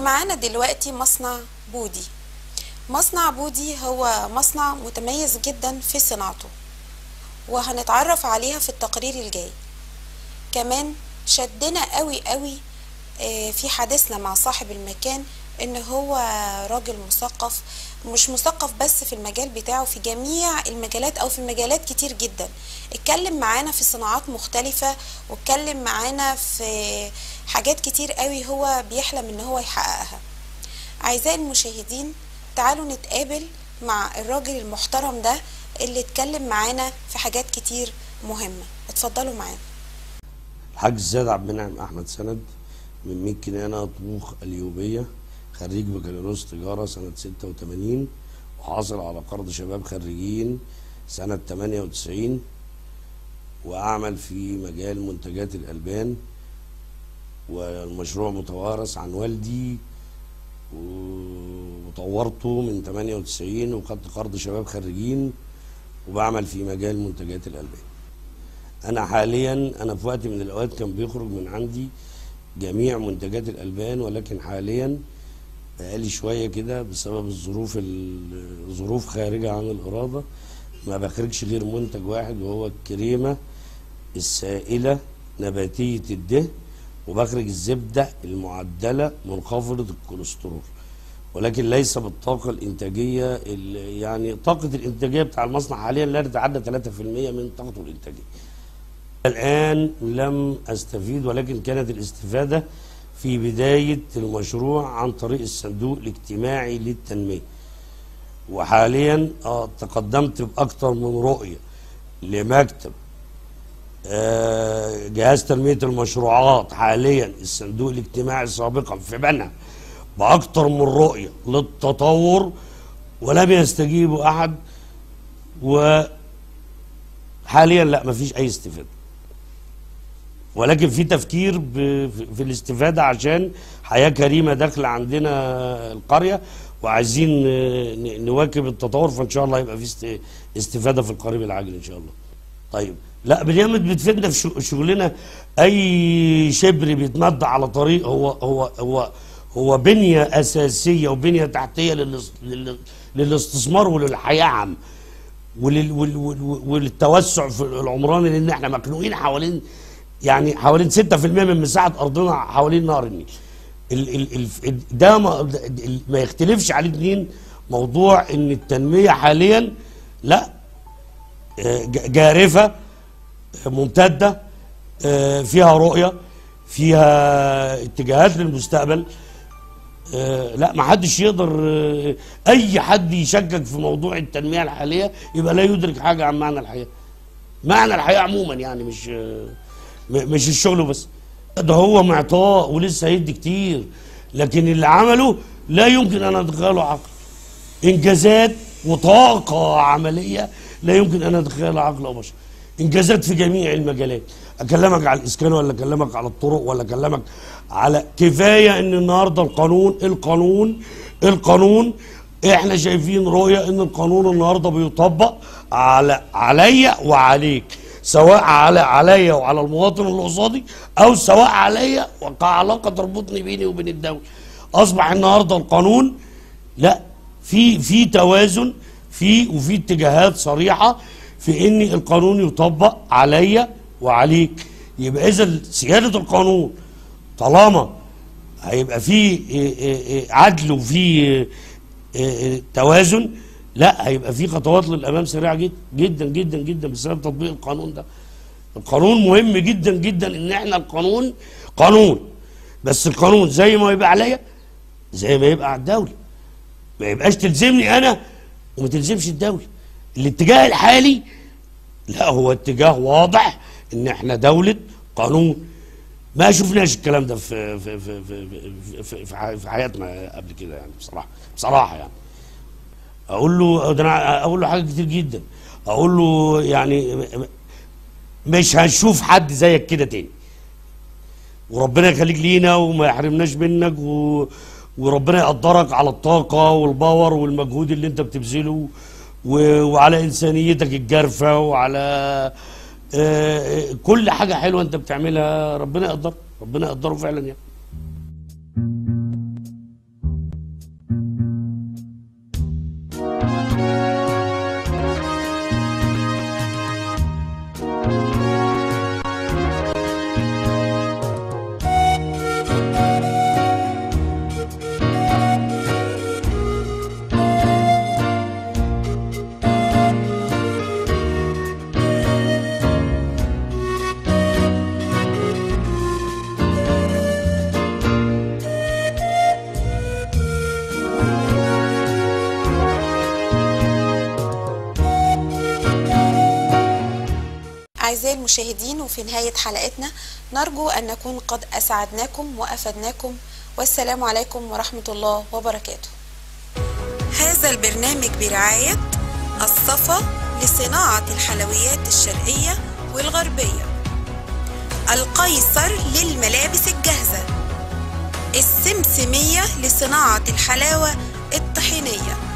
معانا دلوقتي مصنع بودي مصنع بودي هو مصنع متميز جدا في صناعته وهنتعرف عليها في التقرير الجاي كمان شدنا قوي قوي آه، في حديثنا مع صاحب المكان ان هو راجل مثقف مش مثقف بس في المجال بتاعه في جميع المجالات او في مجالات كتير جدا اتكلم معانا في صناعات مختلفة واتكلم معانا في حاجات كتير قوي هو بيحلم ان هو يحققها اعزائي المشاهدين تعالوا نتقابل مع الراجل المحترم ده اللي اتكلم معانا في حاجات كتير مهمة اتفضلوا معانا الحاج السيد عبد المنعم احمد سند من 100 كنانه طبوخ اليوبيه خريج بكالوريوس تجاره سنه 86 وحاصل على قرض شباب خريجين سنه 98 واعمل في مجال منتجات الالبان والمشروع متوارث عن والدي وطورته من 98 وخدت قرض شباب خريجين وبعمل في مجال منتجات الالبان انا حاليا انا في وقت من الاوقات كان بيخرج من عندي جميع منتجات الالبان ولكن حاليا بقالي شويه كده بسبب الظروف الظروف خارجه عن الاراده ما بخرجش غير منتج واحد وهو الكريمه السائله نباتيه الدهن وبخرج الزبده المعدله منخفضه الكوليسترول ولكن ليس بالطاقه الانتاجيه اللي- يعني طاقه الانتاجيه بتاع المصنع حاليا لا تتعدى 3% من طاقته الانتاجيه الآن لم أستفيد ولكن كانت الاستفادة في بداية المشروع عن طريق الصندوق الاجتماعي للتنمية وحاليا آه، تقدمت بأكثر من رؤية لمكتب آه، جهاز تنمية المشروعات حاليا الصندوق الاجتماعي سابقا في بنها بأكثر من رؤية للتطور ولم يستجيب أحد وحاليا لا مفيش أي استفادة ولكن في تفكير ب- في في الاستفادة عشان حياة كريمة داخلة عندنا القرية وعايزين آه، ن- نواكب التطور فإن شاء الله يبقى في است- استفادة في القريب العاجل إن شاء الله طيب لا بنيامد بتفيدنا في شغ- شغلنا أي شبر بيتمد على طريق هو هو هو هو بنية أساسية وبنية تحتية للاس- لل- للاستثمار وللحياة عامة ولل وال- وال- وللتوسع في العمراني لان احنا مخنوقين حوالين يعني حوالين 6% من مساحه ارضنا حوالين نهر النيل. ال ال ال ده ما, ما يختلفش عليه اتنين موضوع ان التنميه حاليا لا آه، ج- جارفه آه، ممتده آه، فيها رؤيه فيها اتجاهات للمستقبل آه، لا ما حدش يقدر آه، اي حد يشكك في موضوع التنميه الحاليه يبقى لا يدرك حاجه عن معنى الحياه معنى الحياه عموما يعني مش آه، م- مش الشغل بس ده هو معطاء ولسه هيدي كتير لكن اللي عمله لا يمكن ان ادخله عقل انجازات وطاقه عمليه لا يمكن ان ادخلها عقل او بشر انجازات في جميع المجالات اكلمك على الاسكان ولا اكلمك على الطرق ولا اكلمك على كفايه ان النهارده القانون القانون القانون احنا شايفين رؤيه ان القانون النهارده بيطبق على عليا وعليك سواء على عليا وعلى المواطن اللي قصادي او سواء عليا وكعلاقه تربطني بيني وبين الدوله اصبح النهارده القانون لا في في توازن في وفي اتجاهات صريحه في ان القانون يطبق عليا وعليك يبقى اذا سياده القانون طالما هيبقى في إيه إيه إيه عدل وفي إيه إيه توازن لا هيبقى في خطوات للامام سريعه جدا جدا جدا جدا بسبب تطبيق القانون ده القانون مهم جدا جدا ان احنا القانون قانون بس القانون زي ما يبقى عليا زي ما يبقى على الدوله ما يبقاش تلزمني انا وما تلزمش الدوله الاتجاه الحالي لا هو اتجاه واضح ان احنا دوله قانون ما شفناش الكلام ده في في في في في, في, في, حي- في حياتنا قبل كده يعني بصراحه بصراحه يعني اقول له ده انا اقول له حاجه كتير جدا اقول له يعني م- م- مش هنشوف حد زيك كده تاني وربنا يخليك لينا وما يحرمناش منك و... وربنا يقدرك على الطاقة والباور والمجهود اللي انت بتبذله و... وعلى انسانيتك الجارفة وعلى آه، كل حاجة حلوة انت بتعملها ربنا يقدر ربنا يقدره فعلا يعني المشاهدين وفي نهاية حلقتنا نرجو أن نكون قد أسعدناكم وأفدناكم والسلام عليكم ورحمة الله وبركاته هذا البرنامج برعاية الصفا لصناعة الحلويات الشرقية والغربية القيصر للملابس الجاهزة السمسمية لصناعة الحلاوة الطحينية